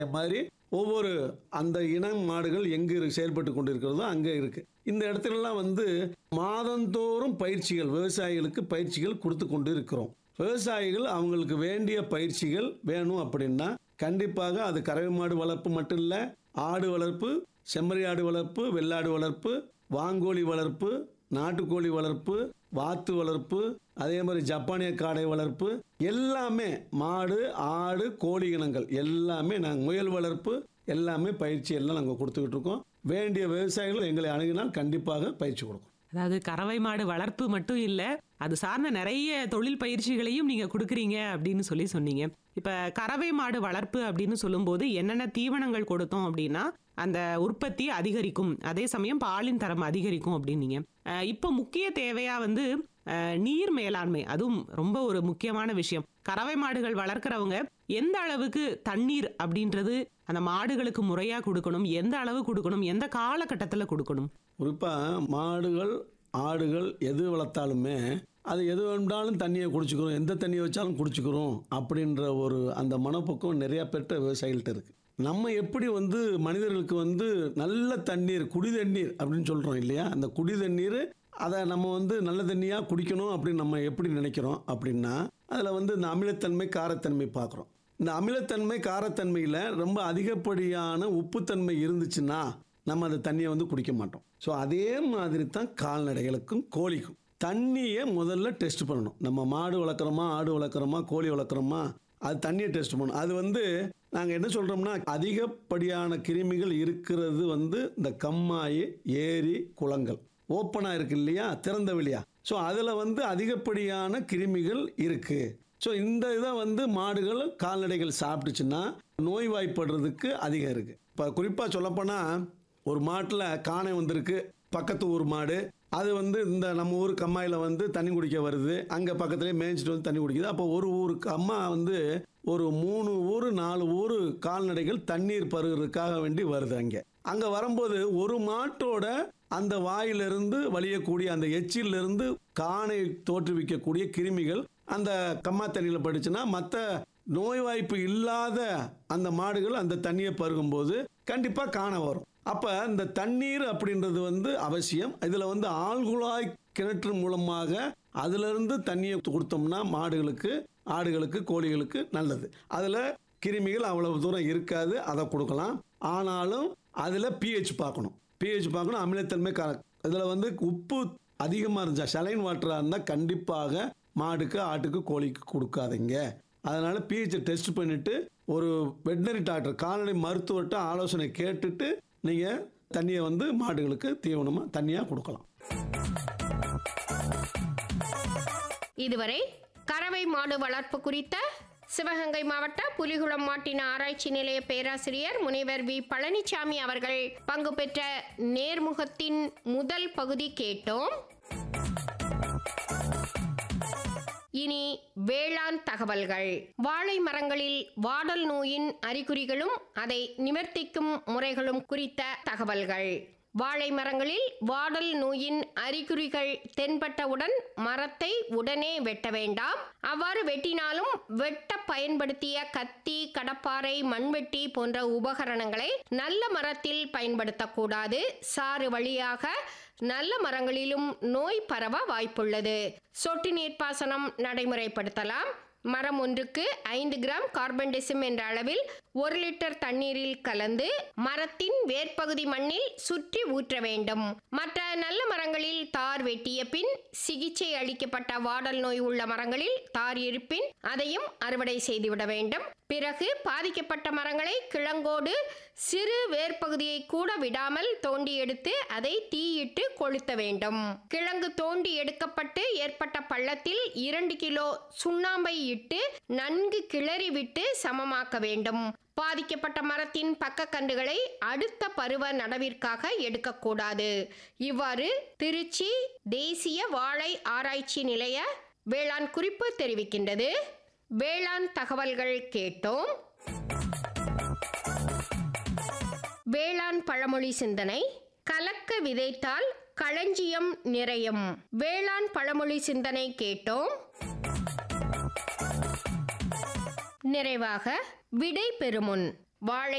மாதிரி ஒவ்வொரு அந்த இனம் மாடுகள் எங்கு இரு- செயல்பட்டு கொண்டிருக்கிறதோ அங்கே இருக்கு இந்த இடத்துலலாம் வந்து மாதந்தோறும் பயிற்சிகள் விவசாயிகளுக்கு பயிற்சிகள் கொடுத்து கொண்டு இருக்கிறோம் விவசாயிகள் அவங்களுக்கு வேண்டிய பயிற்சிகள் வேணும் அப்படின்னா கண்டிப்பாக அது கறவை மாடு வளர்ப்பு மட்டும் இல்லை ஆடு வளர்ப்பு செம்மறி ஆடு வளர்ப்பு வெள்ளாடு வளர்ப்பு வாங்கோழி வளர்ப்பு நாட்டுக்கோழி வளர்ப்பு வாத்து வளர்ப்பு அதே மாதிரி ஜப்பானிய காடை வளர்ப்பு எல்லாமே மாடு ஆடு கோழி இனங்கள் எல்லாமே நாங்கள் முயல் வளர்ப்பு எல்லாமே பயிற்சி எல்லாம் நாங்கள் கொடுத்துக்கிட்டு இருக்கோம் வேண்டிய விவசாயிகள் எங்களை அணுகினால் கண்டிப்பாக பயிற்சி கொடுக்கும் அதாவது கறவை மாடு வளர்ப்பு மட்டும் இல்ல அது சார்ந்த நிறைய தொழில் பயிற்சிகளையும் நீங்க கொடுக்குறீங்க அப்படின்னு சொல்லி சொன்னீங்க இப்ப கறவை மாடு வளர்ப்பு அப்படின்னு சொல்லும்போது என்னென்ன தீவனங்கள் கொடுத்தோம் அப்படின்னா அந்த உற்பத்தி அதிகரிக்கும் அதே சமயம் பாலின் தரம் அதிகரிக்கும் அப்படின்னீங்க அஹ் இப்போ முக்கிய தேவையா வந்து அஹ், நீர் மேலாண்மை அதுவும் ரொம்ப ஒரு முக்கியமான விஷயம் கறவை மாடுகள் வளர்க்குறவங்க எந்த அளவுக்கு தண்ணீர் அப்படின்றது அந்த மாடுகளுக்கு முறையா கொடுக்கணும் எந்த அளவு கொடுக்கணும் எந்த காலகட்டத்தில் கொடுக்கணும் குறிப்பாக மாடுகள் ஆடுகள் எது வளர்த்தாலுமே அது எது வேண்டாலும் தண்ணியை குடிச்சுக்கிறோம் எந்த தண்ணியை வச்சாலும் குடிச்சுக்கிறோம் அப்படின்ற ஒரு அந்த மனப்பக்குவம் நிறைய பேர்ட்ட விவசாயிகள்ட்ட இருக்கு நம்ம எப்படி வந்து மனிதர்களுக்கு வந்து நல்ல தண்ணீர் குடி தண்ணீர் அப்படின்னு சொல்கிறோம் இல்லையா அந்த குடி தண்ணீர் அதை நம்ம வந்து நல்ல தண்ணியாக குடிக்கணும் அப்படின்னு நம்ம எப்படி நினைக்கிறோம் அப்படின்னா அதில் வந்து இந்த அமிலத்தன்மை காரத்தன்மை பார்க்குறோம் இந்த அமிலத்தன்மை காரத்தன்மையில் ரொம்ப அதிகப்படியான உப்புத்தன்மை இருந்துச்சுன்னா நம்ம அந்த தண்ணியை வந்து குடிக்க மாட்டோம் ஸோ அதே மாதிரி தான் கால்நடைகளுக்கும் கோழிக்கும் தண்ணியை முதல்ல டெஸ்ட் பண்ணணும் நம்ம மாடு வளர்க்குறோமா ஆடு வளர்க்குறோமா கோழி வளர்க்குறோமா அது தண்ணியை டெஸ்ட் பண்ணணும் அது வந்து நாங்கள் என்ன சொல்கிறோம்னா அதிகப்படியான கிருமிகள் இருக்கிறது வந்து இந்த கம்மாய் ஏரி குளங்கள் ஓப்பனாக இருக்கு இல்லையா திறந்த வெளியா ஸோ அதில் வந்து அதிகப்படியான கிருமிகள் இருக்குது ஸோ இந்த இதை வந்து மாடுகள் கால்நடைகள் சாப்பிட்டுச்சுன்னா நோய்வாய்ப்படுறதுக்கு அதிகம் இருக்குது இப்போ குறிப்பாக சொல்லப்போனால் ஒரு மாட்டில் காணை வந்திருக்கு பக்கத்து ஊர் மாடு அது வந்து இந்த நம்ம ஊர் கம்மாயில் வந்து தண்ணி குடிக்க வருது அங்கே பக்கத்துலேயே மேய்ச்சிட்டு வந்து தண்ணி குடிக்குது அப்போ ஒரு ஊருக்கு அம்மா வந்து ஒரு மூணு ஊர் நாலு ஊர் கால்நடைகள் தண்ணீர் பருகிறதுக்காக வேண்டி வருது அங்கே அங்கே வரும்போது ஒரு மாட்டோட அந்த வாயிலிருந்து வழியக்கூடிய அந்த எச்சிலிருந்து காணை தோற்றுவிக்கக்கூடிய கிருமிகள் அந்த கம்மா தண்ணியில் பட்டுச்சுன்னா மற்ற நோய்வாய்ப்பு இல்லாத அந்த மாடுகள் அந்த தண்ணியை பருகும்போது கண்டிப்பாக காண வரும் அப்போ இந்த தண்ணீர் அப்படின்றது வந்து அவசியம் இதில் வந்து ஆழ்குழாய் கிணற்று மூலமாக அதிலிருந்து தண்ணியை கொடுத்தோம்னா மாடுகளுக்கு ஆடுகளுக்கு கோழிகளுக்கு நல்லது அதில் கிருமிகள் அவ்வளவு தூரம் இருக்காது அதை கொடுக்கலாம் ஆனாலும் அதில் பிஹெச் பார்க்கணும் பிஹெச் பார்க்கணும் அமிலத்தன்மை க இதில் வந்து உப்பு அதிகமாக இருந்துச்சா சலைன் வாட்டராக இருந்தால் கண்டிப்பாக மாடுக்கு ஆட்டுக்கு கோழிக்கு கொடுக்காதீங்க அதனால் பிஹெச்சை டெஸ்ட் பண்ணிவிட்டு ஒரு வெட்டினரி டாக்டர் கால்நடை மருத்துவர்கிட்ட ஆலோசனை கேட்டுட்டு நீங்கள் தண்ணியை வந்து மாடுகளுக்கு தீவனமாக தண்ணியாக கொடுக்கலாம் இதுவரை கறவை மாடு வளர்ப்பு குறித்த சிவகங்கை மாவட்ட புலிகுளம் மாட்டின ஆராய்ச்சி நிலைய பேராசிரியர் முனைவர் வி பழனிசாமி அவர்கள் பங்கு பெற்ற நேர்முகத்தின் முதல் பகுதி கேட்டோம் இனி வேளாண் தகவல்கள் வாழை மரங்களில் வாடல் நோயின் அறிகுறிகளும் அதை நிவர்த்திக்கும் முறைகளும் குறித்த தகவல்கள் வாழை மரங்களில் வாடல் நோயின் அறிகுறிகள் தென்பட்டவுடன் மரத்தை உடனே வெட்ட வேண்டாம் அவ்வாறு வெட்டினாலும் வெட்ட பயன்படுத்திய கத்தி கடப்பாரை மண்வெட்டி போன்ற உபகரணங்களை நல்ல மரத்தில் பயன்படுத்தக்கூடாது சாறு வழியாக நல்ல மரங்களிலும் நோய் பரவ வாய்ப்புள்ளது சொட்டு நீர் பாசனம் நடைமுறைப்படுத்தலாம் மரம் ஒன்றுக்கு ஐந்து கிராம் கார்பன் டெசிம் என்ற அளவில் ஒரு லிட்டர் தண்ணீரில் கலந்து மரத்தின் வேர்ப்பகுதி மண்ணில் சுற்றி ஊற்ற வேண்டும் மற்ற நல்ல மரங்களில் தார் வெட்டிய பின் சிகிச்சை அளிக்கப்பட்ட வாடல் நோய் உள்ள மரங்களில் தார் இருப்பின் அதையும் அறுவடை செய்துவிட வேண்டும் பிறகு பாதிக்கப்பட்ட மரங்களை கிழங்கோடு சிறு வேர்ப்பகுதியை கூட விடாமல் தோண்டி எடுத்து அதை தீயிட்டு கொளுத்த வேண்டும் கிழங்கு தோண்டி எடுக்கப்பட்டு ஏற்பட்ட பள்ளத்தில் இரண்டு கிலோ சுண்ணாம்பை இட்டு நன்கு கிளறி விட்டு சமமாக்க வேண்டும் பாதிக்கப்பட்ட மரத்தின் பக்கக்கன்றுகளை அடுத்த பருவ நடவிற்காக எடுக்கக்கூடாது இவ்வாறு திருச்சி தேசிய வாழை ஆராய்ச்சி நிலைய வேளாண் குறிப்பு தெரிவிக்கின்றது வேளாண் தகவல்கள் கேட்டோம் வேளாண் பழமொழி சிந்தனை கலக்க விதைத்தால் களஞ்சியம் நிறையும் வேளாண் பழமொழி சிந்தனை கேட்டோம் நிறைவாக விடை பெறுமுன் வாழை